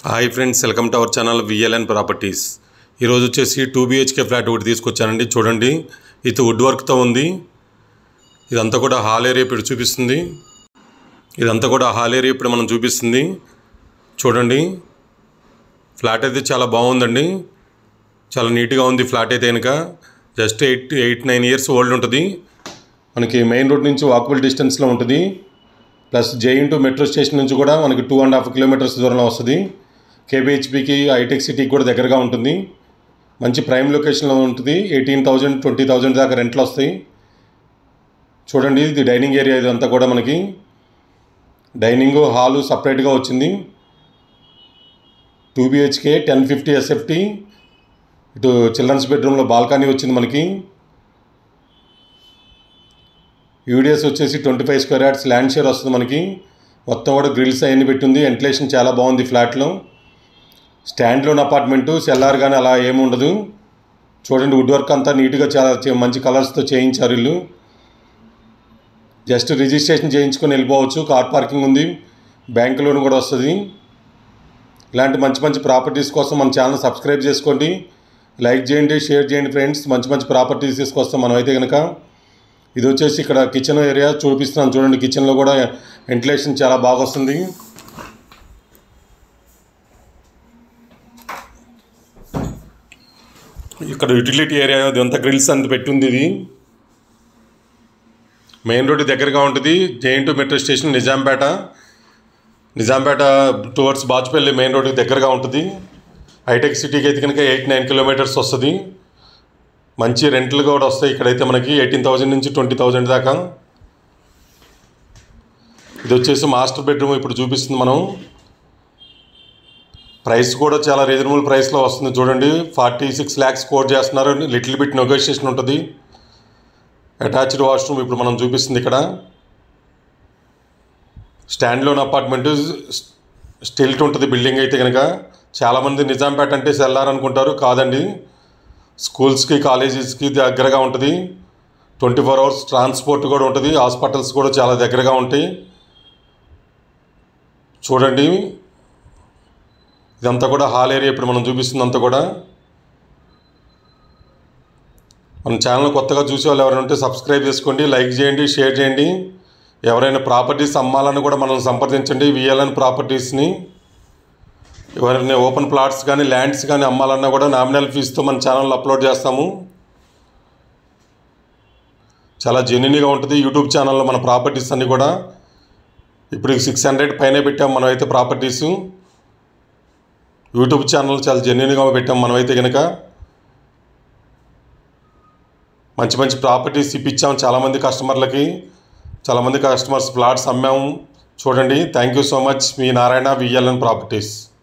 hi friends welcome to our channel VLN properties ఈరోజు వచ్చేసి two BHK flat ఒకటి తీసుకొచ్చానండి చూడండి ఇది వుడ్ వర్క్తో ఉంది ఇదంతా కూడా హాల్ ఏరియా ఇప్పుడు చూపిస్తుంది ఇదంతా కూడా హాల్ ఏరియా ఇప్పుడు మనం చూపిస్తుంది చూడండి ఫ్లాట్ అయితే చాలా బాగుందండి చాలా నీట్గా ఉంది ఫ్లాట్ అయితే కనుక just eight eight nine years old ఉంటుంది మనకి మెయిన్ రోడ్ నుంచి వాకబుల్ డిస్టెన్స్లో ఉంటుంది plus JNTU metro station నుంచి కూడా మనకి టూ అండ్ హాఫ్ కిలోమీటర్స్ దూరంలో వస్తుంది కేబిహెచ్పికి హైటెక్ సిటీకి కూడా దగ్గరగా ఉంటుంది మంచి ప్రైమ్ లొకేషన్లో ఉంటుంది ఎయిటీన్ థౌజండ్ ట్వంటీ థౌజండ్ దాకా రెంట్లు వస్తాయి చూడండి ఇది డైనింగ్ ఏరియా ఇదంతా కూడా మనకి డైనింగ్ హాలు సపరేట్గా వచ్చింది two BHK ten fifty SFT ఇటు చిల్డ్రన్స్ బెడ్రూమ్లో బాల్కనీ వచ్చింది మనకి యూడిఎస్ వచ్చేసి twenty five square yards land share వస్తుంది మనకి మొత్తం కూడా గ్రిల్స్ అవన్నీ పెట్టింది వెంటిలేషన్ చాలా బాగుంది ఫ్లాట్లో స్టాండ్ లోన్ అపార్ట్మెంటు సెల్లార్ కానీ అలా ఏమి ఉండదు చూడండి వుడ్ వర్క్ అంతా నీట్గా చాలా చే- మంచి కలర్స్తో చేయించారు ఇల్లు జస్ట్ రిజిస్ట్రేషన్ చేయించుకొని వెళ్ళిపోవచ్చు కార్ పార్కింగ్ ఉంది బ్యాంక్ లోన్ కూడా వస్తుంది ఇలాంటి మంచి మంచి ప్రాపర్టీస్ కోసం మన ఛానల్ సబ్స్క్రైబ్ చేసుకోండి లైక్ చేయండి షేర్ చేయండి ఫ్రెండ్స్ మంచి మంచి ప్రాపర్టీస్ తీసుకొస్తాం మనం అయితే కనుక ఇది వచ్చేసి ఇక్కడ కిచెన్ ఏరియా చూపిస్తున్నాను చూడండి కిచెన్లో కూడా వెంటిలేషన్ చాలా బాగా వస్తుంది ఇక్కడ యూటిలిటీ ఏరియా ఇదంతా గ్రిల్స్ అంత పెట్టింది ఇది మెయిన్ రోడ్ దగ్గరగా ఉంటుంది JNTU metro station Nizampet Nizampet towards Bachupally main రోడ్కి దగ్గరగా ఉంటుంది హైటెక్ సిటీకి అయితే కనుక ఎయిట్ నైన్ కిలోమీటర్స్ వస్తుంది మంచి రెంట్లు కూడా వస్తాయి ఇక్కడైతే మనకి ఎయిటీన్ థౌజండ్ నుంచి ట్వంటీ థౌజండ్ దాకా ఇది వచ్చేసి మాస్టర్ బెడ్రూమ్ ఇప్పుడు చూపిస్తుంది మనం ప్రైస్ కూడా చాలా రీజనబుల్ ప్రైస్లో వస్తుంది చూడండి ఫార్టీ సిక్స్ ల్యాక్స్ కోట్ చేస్తున్నారు లిటిల్ బిట్ నెగోషియేషన్ ఉంటుంది అటాచ్డ్ వాష్రూమ్ ఇప్పుడు మనం చూపిస్తుంది ఇక్కడ స్టాండ్ లోన్ అపార్ట్మెంట్ స్టిల్ట్ ఉంటుంది బిల్డింగ్ అయితే కనుక చాలామంది నిజాంపేట అంటే సెల్లార్ అనుకుంటారు కాదండి స్కూల్స్కి కాలేజెస్కి దగ్గరగా ఉంటుంది ట్వంటీ ఫోర్ అవర్స్ ట్రాన్స్పోర్ట్ కూడా ఉంటుంది హాస్పిటల్స్ కూడా చాలా దగ్గరగా ఉంటాయి చూడండి ఇదంతా కూడా హాల్ ఏరియా ఇప్పుడు మనం చూపిస్తుందంతా కూడా మన ఛానల్ కొత్తగా చూసే వాళ్ళు ఎవరైనా ఉంటే సబ్స్క్రైబ్ చేసుకోండి లైక్ చేయండి షేర్ చేయండి ఎవరైనా ప్రాపర్టీస్ అమ్మాలని కూడా మనం సంప్రదించండి విఎల్ఎన్ ప్రాపర్టీస్ని ఎవరైనా ఓపెన్ ప్లాట్స్ కానీ ల్యాండ్స్ కానీ అమ్మాలన్నా కూడా నామినల్ ఫీజుతో మన ఛానల్లో అప్లోడ్ చేస్తాము చాలా జెన్యున్గా ఉంటుంది యూట్యూబ్ ఛానల్లో మన ప్రాపర్టీస్ అన్నీ కూడా ఇప్పుడు సిక్స్ హండ్రెడ్ పైనే పెట్టాం మనమైతే ప్రాపర్టీస్ యూట్యూబ్ ఛానల్ చాలా జెన్యున్గా పెట్టాం మనమైతే కనుక మంచి మంచి ప్రాపర్టీస్ ఇప్పించాం చాలామంది కస్టమర్లకి చాలామంది కస్టమర్స్ ప్లాట్స్ అమ్మాము చూడండి థ్యాంక్ యూ సో మచ్ మీ నారాయణ విఎల్ఎన్ ప్రాపర్టీస్